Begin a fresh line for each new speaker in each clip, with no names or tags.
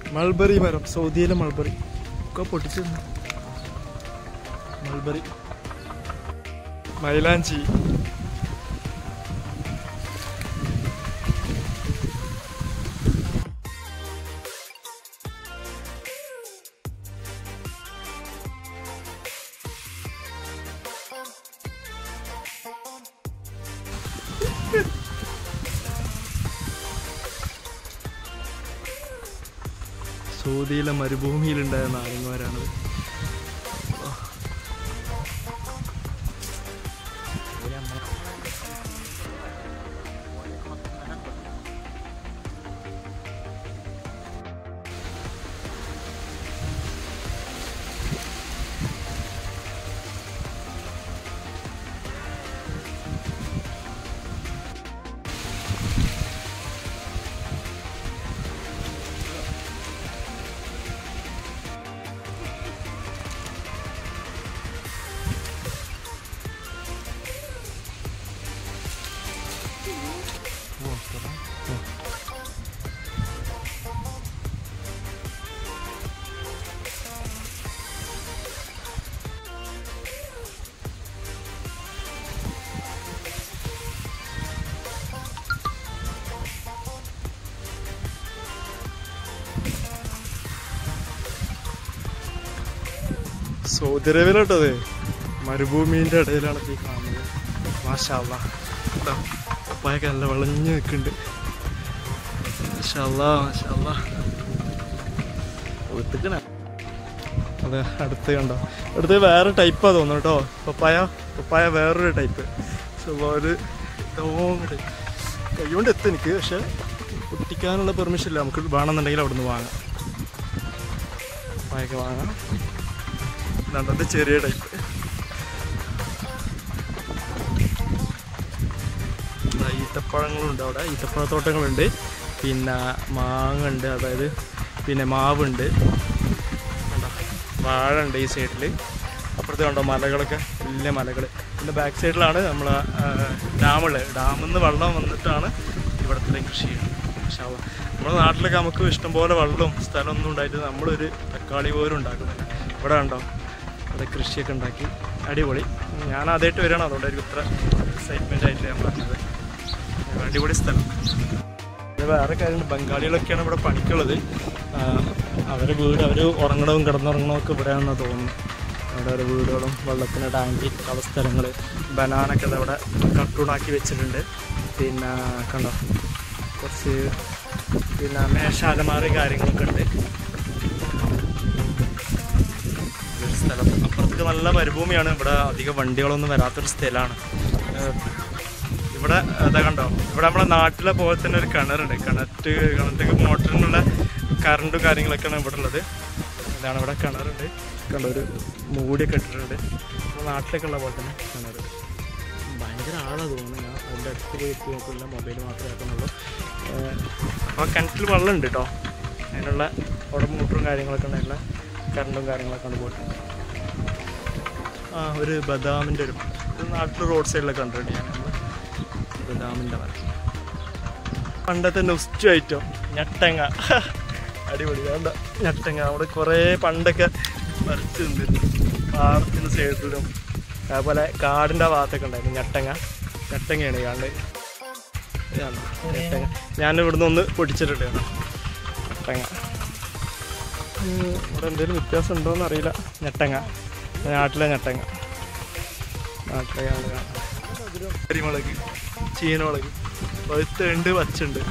Mulberry മരം സൗദിയിലെ mulberry ഒക്കെ പൊട്ടിച്ചു തിന്നു. മൾബറി മൈലാഞ്ചി സൗദിയിലെ മരുഭൂമിയിലുണ്ടായ നാരങ്ങമാരാണത് സൗദി അറേബ്യയിലോട്ടത് മരുഭൂമിന്റെ ഇടയിലാണ് ഇപ്പൊ ഈ കാണുന്നത് മാഷാള്ള ഉപ്പായൊക്കെ നല്ല വിളഞ്ഞു നിൽക്കുന്നുണ്ട് മാഷാല്ലാ മാഷാല്ലാ ഒത്തുക്കണ അതെ അടുത്ത് കണ്ടോ അടുത്ത് വേറെ ടൈപ്പാ തോന്നുന്നു കേട്ടോ പപ്പായ പപ്പായ വേറൊരു ടൈപ്പ് ഒരു ഇതോങ്ങട് കൈകൊണ്ട് എത്തും എനിക്ക് പക്ഷെ പൊട്ടിക്കാനുള്ള പെർമിഷൻ ഇല്ല നമുക്ക് വേണമെന്നുണ്ടെങ്കിൽ അവിടെ നിന്ന് വാങ്ങാം പപ്പായൊക്കെ വാങ്ങാം രണ്ടത്തെ ചെറിയ ടൈപ്പ് ഈത്തപ്പഴങ്ങളുണ്ട് അവിടെ ഈത്തപ്പഴത്തോട്ടങ്ങളുണ്ട് പിന്നെ മാങ്ങ ഉണ്ട് അതായത് പിന്നെ മാവുണ്ട് കണ്ടോ? വാഴ ഉണ്ട് ഈ സൈഡിൽ അപ്പുറത്ത് കണ്ടോ മലകളൊക്കെ വലിയ മലകൾ പിന്നെ ബാക്ക് സൈഡിലാണ് നമ്മൾ ഡാമുള്ളത് ഡാമിൽ നിന്ന് വെള്ളം വന്നിട്ടാണ് ഇവിടത്തെ കൃഷി ചെയ്യുന്നത് പക്ഷേ നമ്മുടെ നാട്ടിലൊക്കെ നമുക്ക് ഇഷ്ടംപോലെ വെള്ളവും സ്ഥലമൊന്നും ഉണ്ടായിട്ട് നമ്മളൊരു തക്കാളി പോലും ഉണ്ടാക്കുന്നില്ല ഇവിടെ കണ്ടോ ഇവിടെ കൃഷിയൊക്കെ ഉണ്ടാക്കി അടിപൊളി ഞാൻ ആദ്യമായിട്ട് വരികയാണ് അതുകൊണ്ടായിരിക്കും ഇത്ര എക്സൈറ്റ്മെൻ്റ് ആയിട്ട് ഞാൻ പറഞ്ഞത് അടിപൊളി സ്ഥലം പിന്നെ വേറെ കാര്യമുണ്ട് ബംഗാളികളൊക്കെയാണ് ഇവിടെ പണിക്കുള്ളത് ആ, അവരെ വീട് അവർ ഉറങ്ങണവും കിടന്നുറങ്ങണവും ഒക്കെ ഇവിടെയാണെന്ന് തോന്നുന്നു അവിടെ ഒരു വീടുകളും വെള്ളത്തിന് ടാങ്കി കള സ്ഥലങ്ങൾ ബനാനൊക്കെ ദാ ഇവിടെ കട്ടൂണാക്കി വെച്ചിട്ടുണ്ട് പിന്നെ കണ്ടോ കുറച്ച് പിന്നെ മേശാലമാറി കാര്യങ്ങളൊക്കെ ഉണ്ട് ഒരു സ്ഥലം അപ്പുറത്തേക്ക് നല്ല മരുഭൂമിയാണ് ഇവിടെ അധികം വണ്ടികളൊന്നും വരാത്തൊരു സ്ഥലമാണ് ഏഹ് ഇവിടെ അതാ കണ്ടോ ഇവിടെ നമ്മുടെ നാട്ടിലെ പോലെ തന്നെ ഒരു കിണറുണ്ട് കിണറ്റ് കിണറ്റൊക്കെ മോട്ടറിനുള്ള കറണ്ടും കാര്യങ്ങളൊക്കെയാണ് ഇവിടെ ഉള്ളത് ഇതാണ് ഇവിടെ കിണറുണ്ട് കണ്ടോ ഒരു മൂടിയൊക്കെ ഇട്ടിട്ടുണ്ട് നമ്മുടെ നാട്ടിലൊക്കെ ഉള്ള പോലെ തന്നെ കിണർ ഭയങ്കര ആളാ തോന്നുന്നു ഞാൻ അതിൻ്റെ അടുത്ത് പോയി എത്തി നോക്കില്ല മൊബൈൽ മാത്രമേ ആക്കുന്നുള്ളൂ അപ്പോൾ കിണറ്റിൽ വെള്ളമുണ്ട് കേട്ടോ അതിനുള്ള അവിടെ മോട്ടറും കാര്യങ്ങളൊക്കെ ഉണ്ടായിട്ടുള്ള കറണ്ടും കാര്യങ്ങളൊക്കെ ആണ് പോയിട്ടുണ്ട് ആ ഒരു ബദാമിൻ്റെ ഒരു ഇത് നാട്ടിൽ റോഡ് സൈഡിലൊക്കെ കണ്ടിട്ടുണ്ട് ഞാൻ നമ്മള് ബദാമിൻ്റെ മരം പണ്ടത്തെ നൊസ്റ്റു ഐറ്റം ഞട്ടങ്ങ അടിപൊളി വേണ്ട ഞട്ടങ്ങ അവിടെ കുറേ പണ്ടൊക്കെ പറിച്ച് നിന്നിരുന്നു പാടത്തിൻ്റെ സൈഡിലും അതേപോലെ കാടിൻ്റെ ഭാഗത്തൊക്കെ ഉണ്ടായിരുന്നു ഞട്ടങ്ങ ഞട്ടങ്ങയാണ് ഈ കാണുന്നത് ഇതാണ് ഞട്ടങ്ങ ഞാൻ ഇവിടുന്ന് ഒന്ന് പൊടിച്ചിട്ടുണ്ട് കേട്ടോ ഞട്ടങ്ങ ഉം, ഇവിടെ എന്തെങ്കിലും വ്യത്യാസം ഉണ്ടോയെന്ന് അറിയില്ല ഞട്ടങ്ങ നാട്ടിലെ ഞട്ടങ്ങ നാട്ടിലെ കാണുക കരിമുളക് ചീനമുളക് പഴുത്തുണ്ട് പച്ചുണ്ട്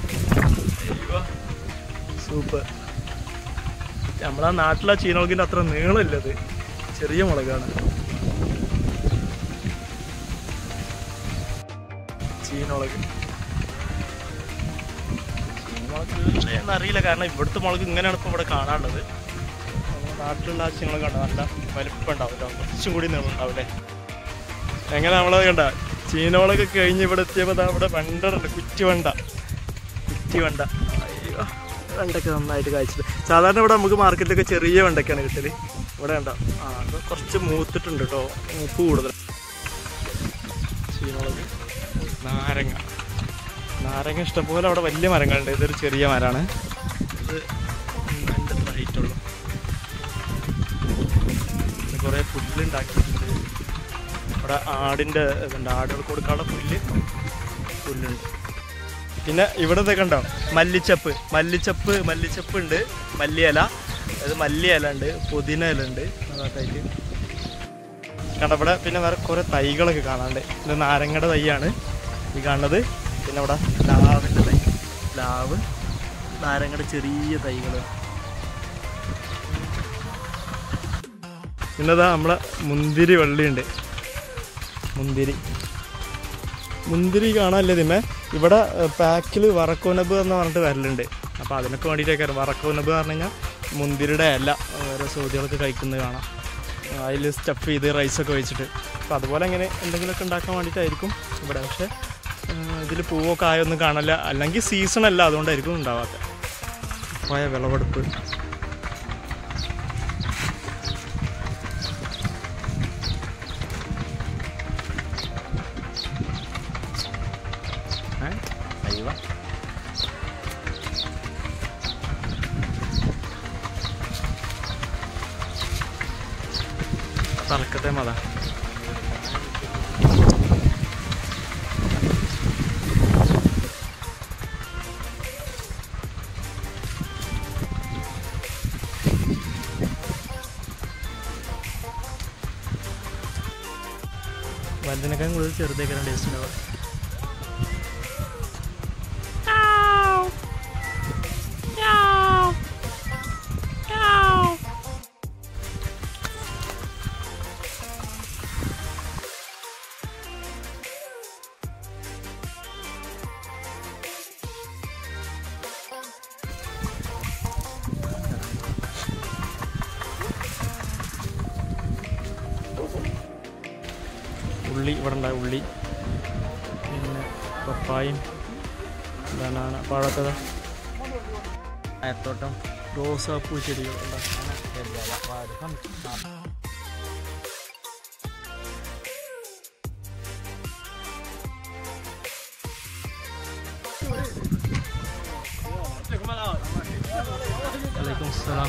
സൂപ്പർ നമ്മളാ നാട്ടിലെ ചീനമുളകിൻ്റെ അത്ര നീളമില്ലത് ചെറിയ മുളകാണ് ചീനമുളക് ചീനമുളക് അറിയില്ല കാരണം ഇവിടുത്തെ മുളക് ഇങ്ങനെയാണ് ഇപ്പോൾ ഇവിടെ കാണാനുള്ളത് നമ്മുടെ നാട്ടിലുള്ള ആ ചീനമുളക് കണ്ടോ നല്ല വലിപ്പം ഉണ്ടാവില്ല കുറച്ചും കൂടി നീളം ഉണ്ടാവില്ലേ എങ്ങനെ നമ്മളത് കണ്ട ചീനോളൊക്കെ കഴിഞ്ഞ് ഇവിടെ എത്തിയപ്പോൾ ദാ ഇവിടെ വെണ്ടറുണ്ട് കുറ്റിവണ്ട കുറ്റിവണ്ട അയ്യോ വെണ്ടൊക്കെ നന്നായിട്ട് കായ്ച്ചത് സാധാരണ ഇവിടെ നമുക്ക് മാർക്കറ്റിലൊക്കെ ചെറിയ വെണ്ടൊക്കെയാണ് കിട്ടല് ഇവിടെ കണ്ട ആ അത് കുറച്ച് മൂത്തിട്ടുണ്ട് കേട്ടോ മൂപ്പ് കൂടുതൽ ചീനോളക് നാരങ്ങ നാരങ്ങ ഇഷ്ടംപോലെ അവിടെ വലിയ മരങ്ങളുണ്ട് ഇതൊരു ചെറിയ മരമാണ് ഇത് പുല്ലുണ്ടാക്കിയിട്ടുണ്ട് ഇവിടെ ആടിൻ്റെ ഇതുണ്ട് ആടുകൾക്ക് കൊടുക്കാനുള്ള പുല്ല് പുല്ലുണ്ട് പിന്നെ ഇവിടെ ഇതൊക്കെ ഉണ്ടോ മല്ലിച്ചപ്പ് മല്ലിച്ചപ്പ് മല്ലിച്ചപ്പ് ഉണ്ട് മല്ലിയില അത് മല്ലി ഇല ഉണ്ട് പുതിന ഇല ഉണ്ട് അതൊക്കെ ആയിട്ട് കണ്ട ഇവിടെ പിന്നെ വേറെ കുറേ തൈകളൊക്കെ കാണാണ്ട് ഇത് നാരങ്ങയുടെ തൈയാണ് ഈ കാണുന്നത് പിന്നെ ഇവിടെ ലാവിൻ്റെ തൈ ലാവ് നാരങ്ങയുടെ ചെറിയ തൈകൾ പിന്നെ ഇതാ നമ്മളെ മുന്തിരി വള്ളിയുണ്ട് മുന്തിരി മുന്തിരി കാണാനല്ലേ ഇതിമേ ഇവിടെ പാക്കിൽ വറക്കോനബ് എന്ന് പറഞ്ഞിട്ട് വരലുണ്ട് അപ്പോൾ അതിനൊക്കെ വേണ്ടിയിട്ടൊക്കെ വറക്കോനബ് എന്ന് പറഞ്ഞു കഴിഞ്ഞാൽ മുന്തിരിയുടെ ഇല ഓരോ സൗദികളൊക്കെ കഴിക്കുന്നത് കാണാം അതിൽ സ്റ്റഫ് ചെയ്ത് റൈസൊക്കെ വെച്ചിട്ട് അപ്പോൾ അതുപോലെ അങ്ങനെ എന്തെങ്കിലുമൊക്കെ ഉണ്ടാക്കാൻ വേണ്ടിയിട്ടായിരിക്കും ഇവിടെ പക്ഷേ ഇതിൽ പൂവോ കായൊന്നും കാണില്ല അല്ലെങ്കിൽ സീസൺ അല്ല അതുകൊണ്ടായിരിക്കും ഉണ്ടാവാത്തത് പോയ വിളവെടുപ്പ് ഏ? അയ്യോ തലക്കത്തെ മത വലുതിനേക്കാൾ കൂടുതൽ ചെറുതേക്കാണ് ടേസ്റ്റ് ഉണ്ടാവുക ഉള്ളി ഇവിടെ ഉണ്ടായ ഉള്ളി പിന്നെ പപ്പായും ബനാന പഴത്തത അയത്തോട്ടം റോസാപ്പൂ ചെടികൾ വലൈക്കും സലാം